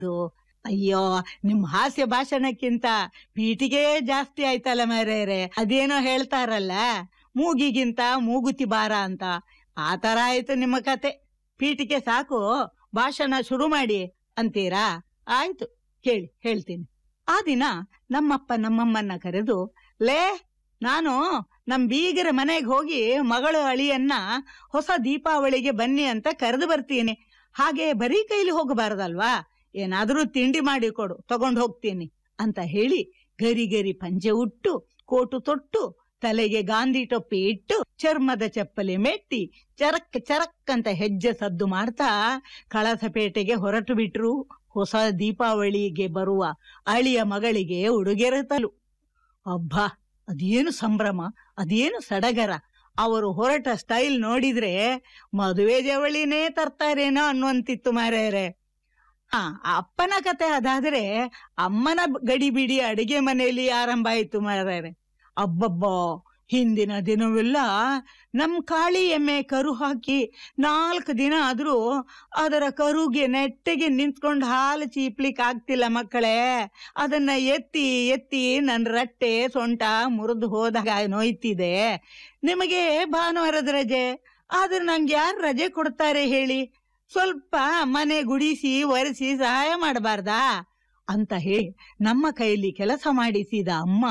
ಅದು ಅಯ್ಯೋ ನಿಮ್ ಹಾಸ್ಯ ಭಾಷಣಕ್ಕಿಂತ ಪೀಟಿಗೆ ಜಾಸ್ತಿ ಆಯ್ತಲ್ಲ ಮರ್ಯಾರೆ ಅದೇನೋ ಹೇಳ್ತಾರಲ್ಲ ಮೂಗಿಗಿಂತ ಮೂಗುತಿ ಬಾರ ಅಂತ ಆ ತರ ಆಯ್ತು ನಿಮ್ಮ ಕತೆ ಪೀಟಿಗೆ ಸಾಕು ಭಾಷಣ ಶುರು ಮಾಡಿ ಅಂತೀರಾ ಆಯ್ತು ಕೇಳಿ ಹೇಳ್ತೀನಿ ಆ ದಿನ ನಮ್ಮಪ್ಪ ನಮ್ಮಮ್ಮನ್ನ ಕರೆದು ಲೇ ನಾನು ನಮ್ ಬೀಗರ ಮನೆಗೆ ಹೋಗಿ ಮಗಳು ಅಳಿಯನ್ನ ಹೊಸ ದೀಪಾವಳಿಗೆ ಬನ್ನಿ ಅಂತ ಕರೆದು ಬರ್ತೀನಿ ಹಾಗೆ ಬರೀ ಕೈಲಿ ಹೋಗಬಾರದಲ್ವಾ ಏನಾದ್ರೂ ತಿಂಡಿ ಮಾಡಿ ಕೊಡು ತಗೊಂಡ್ ಹೋಗ್ತೀನಿ ಅಂತ ಹೇಳಿ ಗರಿ ಗರಿ ಪಂಜೆ ಉಟ್ಟು ಕೋಟು ತೊಟ್ಟು ತಲೆಗೆ ಗಾಂಧಿ ಟೊಪ್ಪಿ ಇಟ್ಟು ಚರ್ಮದ ಚಪ್ಪಲಿ ಮೆಟ್ಟಿ ಚರಕ್ ಚರಕ್ ಅಂತ ಹೆಜ್ಜೆ ಸದ್ದು ಮಾಡ್ತಾ ಕಳಸಪೇಟೆಗೆ ಹೊರಟು ಬಿಟ್ರು ಹೊಸ ದೀಪಾವಳಿಗೆ ಬರುವ ಅಳಿಯ ಮಗಳಿಗೆ ಉಡುಗೆರೆ ತಲು ಅಬ್ಬಾ ಅದೇನು ಸಂಭ್ರಮ ಅದೇನು ಸಡಗರ ಅವರು ಹೊರಟ ಸ್ಟೈಲ್ ನೋಡಿದ್ರೆ ಮದುವೆ ಜವಳಿನೇ ತರ್ತಾರೇನೋ ಅನ್ನುವಂತಿತ್ತು ಮಾರ್ಯಾರೆ ಆ ಅಪ್ಪನ ಕತೆ ಅದಾದ್ರೆ ಅಮ್ಮನ ಗಡಿಬಿಡಿ ಅಡಿಗೆ ಮನೆಯಲ್ಲಿ ಆರಂಭ ಆಯ್ತು ಮಾರ್ಯಾರೆ ಅಬ್ಬಬ್ಬಾ ಹಿಂದಿನ ದಿನವೆಲ್ಲ ನಮ್ ಕಾಳಿ ಎಮ್ಮೆ ಕರು ಹಾಕಿ ನಾಲ್ಕು ದಿನ ಆದ್ರೂ ಅದರ ಕರುಗೆ ನೆಟ್ಟಗೆ ನಿಂತ್ಕೊಂಡು ಹಾಲು ಚೀಪ್ಲಿಕ್ ಆಗ್ತಿಲ್ಲ ಮಕ್ಕಳೇ ಅದನ್ನ ಎತ್ತಿ ಎತ್ತಿ ನನ್ನ ರಟ್ಟೆ ಸೊಂಟ ಮುರಿದು ಹೋದಾಗ ನೋಯ್ತಿದೆ ನಿಮಗೆ ಭಾನುವಾರದ ರಜೆ ಆದ್ರೆ ನಂಗೆ ಯಾರು ರಜೆ ಕೊಡ್ತಾರೆ ಹೇಳಿ ಸ್ವಲ್ಪ ಮನೆ ಗುಡಿಸಿ ಒರೆಸಿ ಸಹಾಯ ಮಾಡಬಾರ್ದಾ ಅಂತ ಹೇಳಿ ನಮ್ಮ ಕೈಲಿ ಕೆಲಸ ಮಾಡಿಸಿದ ಅಮ್ಮ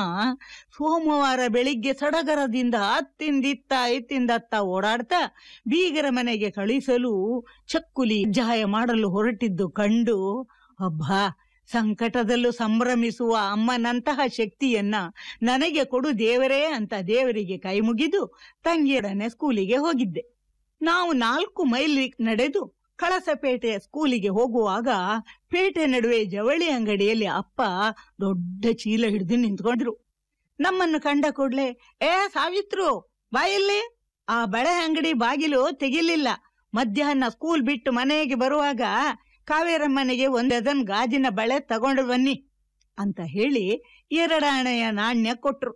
ಸೋಮವಾರ ಬೆಳಿಗ್ಗೆ ಸಡಗರದಿಂದ ಅತ್ತಿಂದಿತ್ತ ಇತ್ತಿಂದತ್ತ ಓಡಾಡ್ತಾ ಬೀಗರ ಮನೆಗೆ ಕಳಿಸಲು ಚಕ್ಕುಲಿ ಜಾಯ ಮಾಡಲು ಹೊರಟಿದ್ದು ಕಂಡು ಅಬ್ಬಾ ಸಂಕಟದಲ್ಲೂ ಸಂಭ್ರಮಿಸುವ ಅಮ್ಮನಂತಹ ಶಕ್ತಿಯನ್ನ ನನಗೆ ಕೊಡು ದೇವರೇ ಅಂತ ದೇವರಿಗೆ ಕೈ ಮುಗಿದು ತಂಗಿಯೊಡನೆ ಸ್ಕೂಲಿಗೆ ಹೋಗಿದ್ದೆ ನಾವು ನಾಲ್ಕು ಮೈಲ್ ನಡೆದು ಕಳಸಪೇಟೆಯ ಸ್ಕೂಲಿಗೆ ಹೋಗುವಾಗ ಪೇಟೆ ನಡುವೆ ಜವಳಿ ಅಂಗಡಿಯಲ್ಲಿ ಅಪ್ಪ ದೊಡ್ಡ ಚೀಲ ಹಿಡಿದು ನಿಂತ್ಕೊಂಡ್ರು ನಮ್ಮನ್ನು ಕಂಡ ಕೂಡ್ಲೆ ಏ ಸಾವಿತ್ರು ಬಾಯಲ್ಲಿ ಆ ಬಳೆ ಅಂಗಡಿ ಬಾಗಿಲು ತೆಗಿಲಿಲ್ಲ ಮಧ್ಯಾಹ್ನ ಸ್ಕೂಲ್ ಬಿಟ್ಟು ಮನೆಗೆ ಬರುವಾಗ ಕಾವೇರಮ್ಮನಿಗೆ ಒಂದ್ ಡಜನ್ ಗಾಜಿನ ಬಳೆ ತಗೊಂಡು ಬನ್ನಿ ಅಂತ ಹೇಳಿ ಎರಡಾಣೆಯ ನಾಣ್ಯ ಕೊಟ್ರು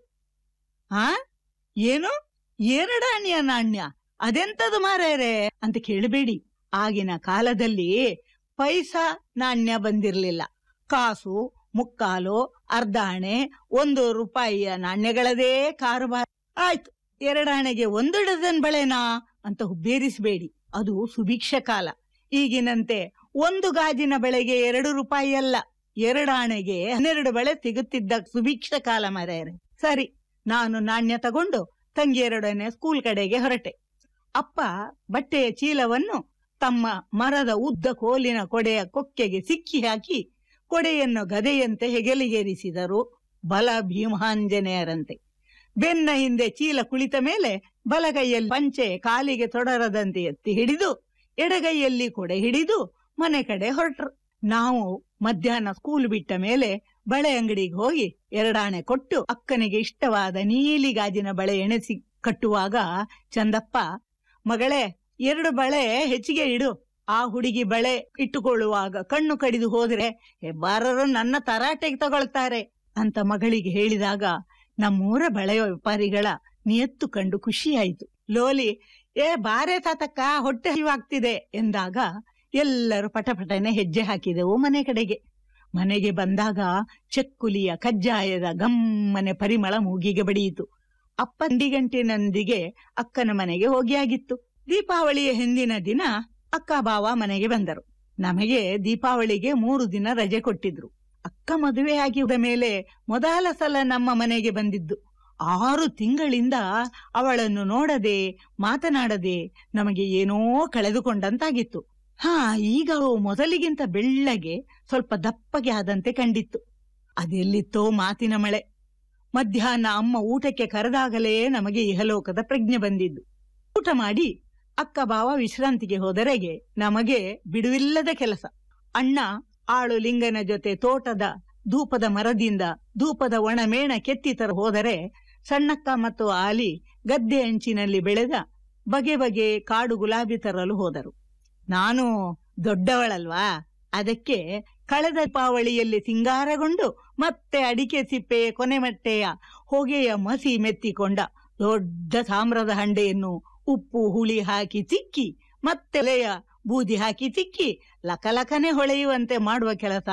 ಆ ಏನು ಎರಡಾಣೆಯ ನಾಣ್ಯ ಅದೆಂತದು ಮಾರೇರೆ ಅಂತ ಕೇಳಬೇಡಿ ಆಗಿನ ಕಾಲದಲ್ಲಿ ಪೈಸಾ ನಾಣ್ಯ ಬಂದಿರ್ಲಿಲ್ಲ ಕಾಸು ಮುಕ್ಕಾಲು ಅರ್ಧಾಣೆ ಒಂದು ರೂಪಾಯಿಯ ನಾಣ್ಯಗಳದೇ ಕಾರುಬಾರ ಆಯ್ತು ಎರಡಾಣೆಗೆ ಒಂದು ಡಜನ್ ಬಳೆನಾ ಅಂತ ಹುಬ್ಬೇರಿಸಬೇಡಿ ಅದು ಸುಭಿಕ್ಷ ಕಾಲ ಈಗಿನಂತೆ ಒಂದು ಗಾಜಿನ ಬೆಳೆಗೆ ಎರಡು ರೂಪಾಯಿ ಅಲ್ಲ ಎರಡಾಣೆಗೆ ಹನ್ನೆರಡು ಬಳೆ ಸಿಗುತ್ತಿದ್ದ ಸುಭಿಕ್ಷ ಕಾಲ ಮರೆಯರೆ ಸರಿ ನಾನು ನಾಣ್ಯ ತಗೊಂಡು ತಂಗಿಯರೊಡನೆ ಸ್ಕೂಲ್ ಕಡೆಗೆ ಹೊರಟೆ ಅಪ್ಪ ಬಟ್ಟೆಯ ಚೀಲವನ್ನು ತಮ್ಮ ಮರದ ಉದ್ದ ಕೋಲಿನ ಕೊಡೆಯ ಕೊಕ್ಕೆಗೆ ಸಿಕ್ಕಿ ಹಾಕಿ ಕೊಡೆಯನ್ನು ಗದೆಯಂತೆ ಹೆಗಲಿಗೇರಿಸಿದರು ಬಲ ಭೀಮಾಂಜನೇಯರಂತೆ ಬೆನ್ನ ಹಿಂದೆ ಚೀಲ ಕುಳಿತ ಮೇಲೆ ಬಲಗೈಯಲ್ಲಿ ಪಂಚೆ ಕಾಲಿಗೆ ತೊಡರದಂತೆ ಎತ್ತಿ ಹಿಡಿದು ಎಡಗೈಯಲ್ಲಿ ಕೊಡೆ ಹಿಡಿದು ಮನೆ ಕಡೆ ಹೊರಟ್ರು ನಾವು ಮಧ್ಯಾಹ್ನ ಸ್ಕೂಲ್ ಬಿಟ್ಟ ಮೇಲೆ ಬಳೆ ಅಂಗಡಿಗೆ ಹೋಗಿ ಎರಡಾಣೆ ಕೊಟ್ಟು ಅಕ್ಕನಿಗೆ ಇಷ್ಟವಾದ ನೀಲಿ ಗಾಜಿನ ಬಳೆ ಎಣೆಸಿ ಕಟ್ಟುವಾಗ ಚಂದಪ್ಪ ಮಗಳೇ ಎರಡು ಬಳೆ ಹೆಚ್ಚಿಗೆ ಇಡು ಆ ಹುಡುಗಿ ಬಳೆ ಇಟ್ಟುಕೊಳ್ಳುವಾಗ ಕಣ್ಣು ಕಡಿದು ಹೋದ್ರೆ ಹೆಬ್ಬಾರರು ನನ್ನ ತರಾಟೆಗೆ ತಗೊಳ್ತಾರೆ ಅಂತ ಮಗಳಿಗೆ ಹೇಳಿದಾಗ ನಮ್ಮೂರ ಬಳೆಯ ವ್ಯಾಪಾರಿಗಳ ನಿಯತ್ತು ಕಂಡು ಖುಷಿಯಾಯಿತು ಲೋಲಿ ಏ ಬಾರೆ ತಾತಕ್ಕ ಹೊಟ್ಟೆ ಹಸಿವಾಗ್ತಿದೆ ಎಂದಾಗ ಎಲ್ಲರೂ ಪಟಪಟನೆ ಹೆಜ್ಜೆ ಹಾಕಿದೆವು ಮನೆ ಕಡೆಗೆ ಮನೆಗೆ ಬಂದಾಗ ಚಕ್ಕುಲಿಯ ಕಜ್ಜಾಯದ ಗಮ್ಮನೆ ಪರಿಮಳ ಮೂಗಿಗೆ ಬಡಿಯಿತು ಅಪ್ಪ ಗಂಟಿನೊಂದಿಗೆ ಅಕ್ಕನ ಮನೆಗೆ ಹೋಗಿಯಾಗಿತ್ತು ದೀಪಾವಳಿಯ ಹಿಂದಿನ ದಿನ ಅಕ್ಕ ಬಾವ ಮನೆಗೆ ಬಂದರು ನಮಗೆ ದೀಪಾವಳಿಗೆ ಮೂರು ದಿನ ರಜೆ ಕೊಟ್ಟಿದ್ರು ಅಕ್ಕ ಮದುವೆಯಾಗಿ ಹೋದ ಮೇಲೆ ಮೊದಲ ಸಲ ನಮ್ಮ ಮನೆಗೆ ಬಂದಿದ್ದು ಆರು ತಿಂಗಳಿಂದ ಅವಳನ್ನು ನೋಡದೆ ಮಾತನಾಡದೆ ನಮಗೆ ಏನೋ ಕಳೆದುಕೊಂಡಂತಾಗಿತ್ತು ಹಾ ಈಗ ಅವಳು ಮೊದಲಿಗಿಂತ ಬೆಳ್ಳಗೆ ಸ್ವಲ್ಪ ದಪ್ಪಗೆ ಆದಂತೆ ಕಂಡಿತ್ತು ಅದೆಲ್ಲಿತ್ತೋ ಮಾತಿನ ಮಳೆ ಮಧ್ಯಾಹ್ನ ಅಮ್ಮ ಊಟಕ್ಕೆ ಕರೆದಾಗಲೇ ನಮಗೆ ಇಹಲೋಕದ ಪ್ರಜ್ಞೆ ಬಂದಿದ್ದು ಊಟ ಮಾಡಿ ಅಕ್ಕ ಬಾವ ವಿಶ್ರಾಂತಿಗೆ ಹೋದರೆಗೆ ನಮಗೆ ಬಿಡುವಿಲ್ಲದ ಕೆಲಸ ಅಣ್ಣ ಆಳು ಲಿಂಗನ ಜೊತೆ ತೋಟದ ಧೂಪದ ಮರದಿಂದ ಧೂಪದ ಒಣಮೇಣ ಕೆತ್ತಿ ತರ ಹೋದರೆ ಸಣ್ಣಕ್ಕ ಮತ್ತು ಆಲಿ ಗದ್ದೆ ಅಂಚಿನಲ್ಲಿ ಬೆಳೆದ ಬಗೆ ಬಗೆ ಕಾಡು ಗುಲಾಬಿ ತರಲು ಹೋದರು ನಾನು ದೊಡ್ಡವಳಲ್ವಾ ಅದಕ್ಕೆ ಕಳೆದ ದೀಪಾವಳಿಯಲ್ಲಿ ಸಿಂಗಾರಗೊಂಡು ಮತ್ತೆ ಅಡಿಕೆ ಸಿಪ್ಪೆ ಕೊನೆಮಟ್ಟೆಯ ಹೊಗೆಯ ಮಸಿ ಮೆತ್ತಿಕೊಂಡ ದೊಡ್ಡ ತಾಮ್ರದ ಹಂಡೆಯನ್ನು ಉಪ್ಪು ಹುಳಿ ಹಾಕಿ ತಿಕ್ಕಿ ಮತ್ತೆ ಎಲೆಯ ಬೂದಿ ಹಾಕಿ ತಿಕ್ಕಿ ಲಕಲಕನೆ ಹೊಳೆಯುವಂತೆ ಮಾಡುವ ಕೆಲಸ